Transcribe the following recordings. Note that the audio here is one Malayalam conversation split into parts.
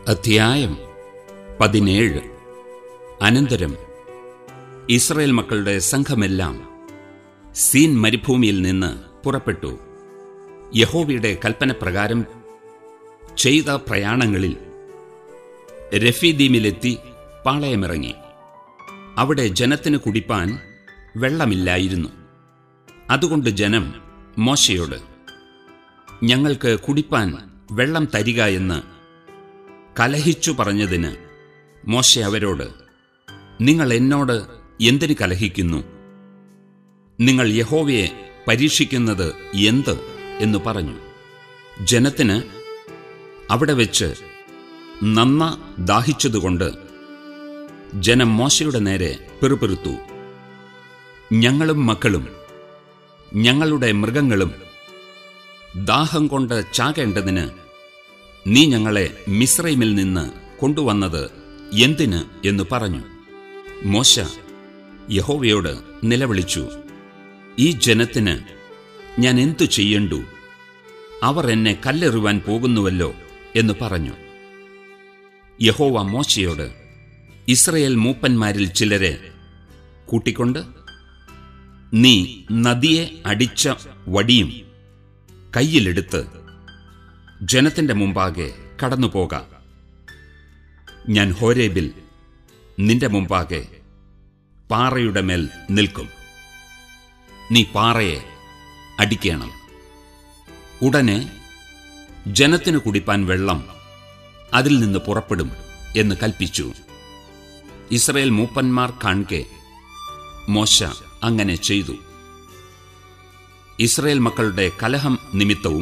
അധ്യായം പതിനേഴ് അനന്തരം ഇസ്രയേൽ മക്കളുടെ സംഘമെല്ലാം സീൻ മരുഭൂമിയിൽ നിന്ന് പുറപ്പെട്ടു യഹോവയുടെ കൽപ്പനപ്രകാരം ചെയ്ത പ്രയാണങ്ങളിൽ രഫീദീമിലെത്തി പാളയമിറങ്ങി അവിടെ ജനത്തിന് കുടിപ്പാൻ വെള്ളമില്ലായിരുന്നു അതുകൊണ്ട് ജനം മോശയോട് ഞങ്ങൾക്ക് കുടിപ്പാൻ വെള്ളം തരിക എന്ന് കലഹിച്ചു പറഞ്ഞതിന് മോശ അവരോട് നിങ്ങൾ എന്നോട് എന്തിന് കലഹിക്കുന്നു നിങ്ങൾ യഹോവയെ പരീക്ഷിക്കുന്നത് എന്ത് എന്ന് പറഞ്ഞു ജനത്തിന് അവിടെ വെച്ച് നന്ന ദാഹിച്ചതുകൊണ്ട് ജനം മോശയുടെ നേരെ പിറുപിറുത്തു ഞങ്ങളും മക്കളും ഞങ്ങളുടെ മൃഗങ്ങളും ദാഹം കൊണ്ട് ചാകേണ്ടതിന് നീ ഞങ്ങളെ മിശ്രൈമിൽ നിന്ന് കൊണ്ടുവന്നത് എന്തിന് എന്ന് പറഞ്ഞു മോശ യഹോവയോട് നിലവിളിച്ചു ഈ ജനത്തിന് ഞാൻ എന്തു ചെയ്യണ്ടു അവർ എന്നെ കല്ലെറിവാൻ പോകുന്നുവല്ലോ എന്ന് പറഞ്ഞു യഹോവ മോശയോട് ഇസ്രയേൽ മൂപ്പന്മാരിൽ ചിലരെ കൂട്ടിക്കൊണ്ട് നീ നദിയെ അടിച്ച വടിയും കയ്യിലെടുത്ത് ജനത്തിന്റെ മുമ്പാകെ കടന്നുപോക ഞാൻ ഹോരേബിൽ നിന്റെ മുമ്പാകെ പാറയുടെ മേൽ നിൽക്കും നീ പാറയെ അടിക്കണം ഉടനെ ജനത്തിനു കുടിപ്പാൻ വെള്ളം അതിൽ നിന്ന് പുറപ്പെടും എന്ന് കൽപ്പിച്ചു ഇസ്രയേൽ മൂപ്പന്മാർ കാൺകെ മോശ അങ്ങനെ ചെയ്തു ഇസ്രയേൽ മക്കളുടെ കലഹം നിമിത്തവും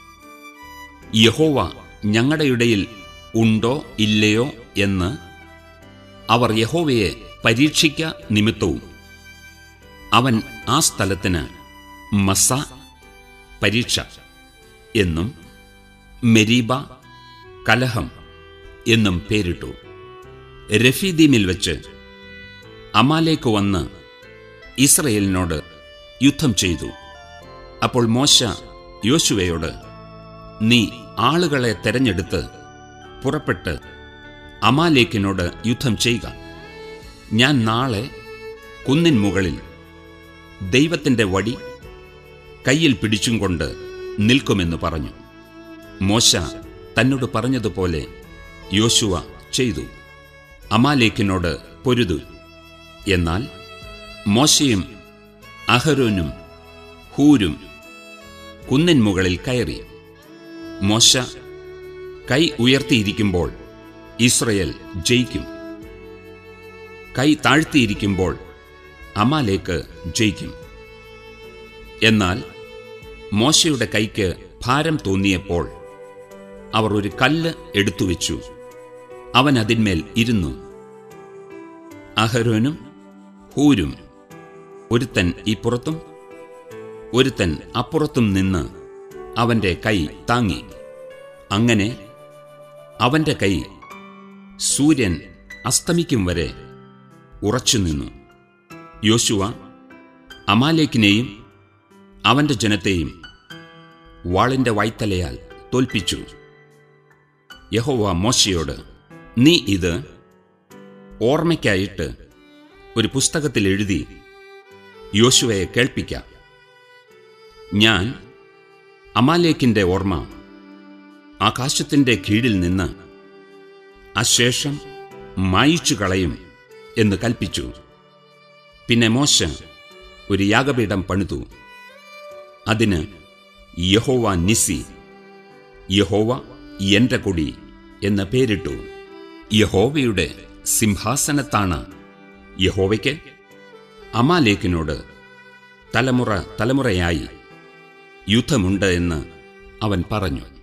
യഹോവ ഞങ്ങളുടെ ഇടയിൽ ഉണ്ടോ ഇല്ലയോ എന്ന് അവർ യഹോവയെ പരീക്ഷിക്ക നിമിത്തവും അവൻ ആ സ്ഥലത്തിന് മസ പരീക്ഷ എന്നും മെരീബ കലഹം എന്നും പേരിട്ടു രഫീദീമിൽ വെച്ച് അമാലേക്ക് വന്ന് ഇസ്രയേലിനോട് യുദ്ധം ചെയ്തു അപ്പോൾ മോശ യോശുവയോട് നീ ആളുകളെ തെരഞ്ഞെടുത്ത് പുറപ്പെട്ട് അമാലേക്കിനോട് യുദ്ധം ചെയ്യുക ഞാൻ നാളെ കുന്നിൻ മുകളിൽ ദൈവത്തിൻ്റെ വടി കയ്യിൽ പിടിച്ചും കൊണ്ട് നിൽക്കുമെന്ന് പറഞ്ഞു മോശ തന്നോട് പറഞ്ഞതുപോലെ യോശുവ ചെയ്തു അമാലേക്കിനോട് പൊരുതു എന്നാൽ മോശയും അഹരോനും ഹൂരും കുന്നിൻ മുകളിൽ കയറി മോശ കൈ ഉയർത്തിയിരിക്കുമ്പോൾ ഇസ്രയേൽ ജയിക്കും കൈ താഴ്ത്തിയിരിക്കുമ്പോൾ അമാലേക്ക് ജയിക്കും എന്നാൽ മോശയുടെ കൈക്ക് ഭാരം തോന്നിയപ്പോൾ അവർ ഒരു കല്ല് എടുത്തുവെച്ചു അവൻ അതിന്മേൽ ഇരുന്നു അഹരോനും ഹൂരും ഒരുത്തൻ ഇപ്പുറത്തും ഒരുത്തൻ അപ്പുറത്തും നിന്ന് അവന്റെ കൈ താങ്ങി അങ്ങനെ അവന്റെ കൈ സൂര്യൻ അസ്തമിക്കും വരെ ഉറച്ചുനിന്നു യോശുവ അമാലേക്കിനെയും അവന്റെ ജനത്തെയും വാളിന്റെ വായ്ത്തലയാൽ തോൽപ്പിച്ചു യഹോവ മോശയോട് നീ ഇത് ഓർമ്മയ്ക്കായിട്ട് ഒരു പുസ്തകത്തിൽ എഴുതി യോശുവയെ കേൾപ്പിക്കാം ഞാൻ അമാലേക്കിന്റെ ഓർമ്മ ആകാശത്തിന്റെ കീഴിൽ നിന്ന് അശേഷം മായിച്ചു കളയും എന്ന് കൽപ്പിച്ചു പിന്നെ മോശ ഒരു യാഗപീഠം പണിതു അതിന് യഹോവ നിസി യഹോവ എന്റെ കൊടി എന്ന് പേരിട്ടു യഹോവയുടെ സിംഹാസനത്താണ് യഹോവയ്ക്ക് അമാലേക്കിനോട് തലമുറ തലമുറയായി യുദ്ധമുണ്ട് എന്ന് അവൻ പറഞ്ഞു